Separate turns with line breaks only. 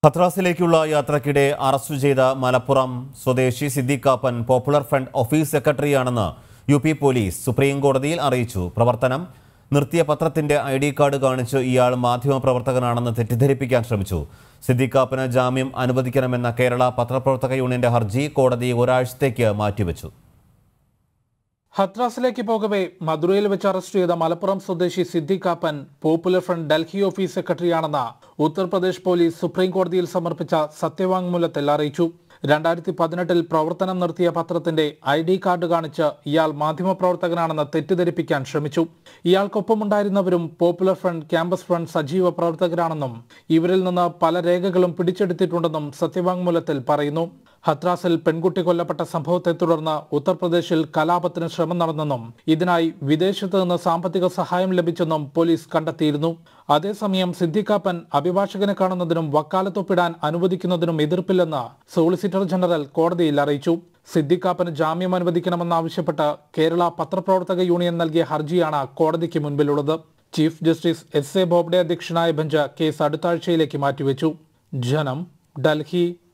ഹത്രാസിലേക്കുള്ള യാത്രക്കിടെ അറസ്റ്റ് ചെയ്ത മലപ്പുറം സ്വദേശി സിദ്ദിഖാപ്പൻ പോപ്പുലർ ഫ്രണ്ട് ഓഫീസ് സെക്രട്ടറിയാണെന്ന് യു പി പോലീസ് സുപ്രീം കോടതിയിൽ അറിയിച്ചു പ്രവർത്തനം നിർത്തിയ പത്രത്തിന്റെ ഐ ഡി കാർഡ് കാണിച്ച് ഇയാൾ മാധ്യമപ്രവർത്തകനാണെന്ന് തെറ്റിദ്ധരിപ്പിക്കാൻ ശ്രമിച്ചു സിദ്ദിഖാപ്പന് ജാമ്യം അനുവദിക്കണമെന്ന കേരള പത്രപ്രവർത്തക യൂണിയന്റെ ഹർജി കോടതി ഒരാഴ്ചത്തേക്ക് മാറ്റിവെച്ചു
ഹത്രാസിലേക്ക് പോകവെ മധുരയിൽ വെച്ച് അറസ്റ്റ് ചെയ്ത മലപ്പുറം സ്വദേശി Siddique Kappan popular front Delhi office സെക്രട്ടറിയാണെന്ന് ഉത്തർപ്രദേശ് പോലീസ് സുപ്രീം കോടതിയിൽ സമർപ്പിച്ച സത്യവാങ്മൂലത്തിൽ അറിയിച്ചു രണ്ടായിരത്തി പതിനെട്ടിൽ പ്രവർത്തനം നിർത്തിയ പത്രത്തിന്റെ ഐ ഡി കാർഡ് കാണിച്ച് ഇയാൾ മാധ്യമപ്രവർത്തകനാണെന്ന് തെറ്റിദ്ധരിപ്പിക്കാൻ ശ്രമിച്ചു ഇയാൾക്കൊപ്പമുണ്ടായിരുന്നവരും പോപ്പുലർ ഫ്രണ്ട് ക്യാമ്പസ് ഫ്രണ്ട് സജീവ പ്രവർത്തകരാണെന്നും ഇവരിൽ നിന്ന് പല രേഖകളും പിടിച്ചെടുത്തിട്ടുണ്ടെന്നും സത്യവാങ്മൂലത്തിൽ പറയുന്നു ഹത്രാസിൽ പെൺകുട്ടി കൊല്ലപ്പെട്ട സംഭവത്തെ തുടർന്ന് ഉത്തർപ്രദേശിൽ കലാപത്തിന് ശ്രമം നടന്നെന്നും ഇതിനായി വിദേശത്ത് നിന്ന് സാമ്പത്തിക സഹായം ലഭിച്ചെന്നും പോലീസ് കണ്ടെത്തിയിരുന്നു അതേസമയം സിദ്ദിഖാപ്പൻ അഭിഭാഷകനെ കാണുന്നതിനും വക്കാലത്തൊപ്പിടാൻ അനുവദിക്കുന്നതിനും എതിർപ്പില്ലെന്ന് സോളിസിറ്റർ ജനറൽ കോടതിയിൽ അറിയിച്ചു സിദ്ദിഖാപ്പന് ജാമ്യം അനുവദിക്കണമെന്നാവശ്യപ്പെട്ട് കേരള പത്രപ്രവർത്തക യൂണിയൻ നൽകിയ ഹർജിയാണ് കോടതിക്ക് മുൻപിലുള്ളത് chief justice S A Bobde അധ്യക്ഷനായ ബെഞ്ച് കേസ് അടുത്ത ആഴ്ചയിലേക്ക് മാറ്റിവെച്ചു ജനം ഡൽഹി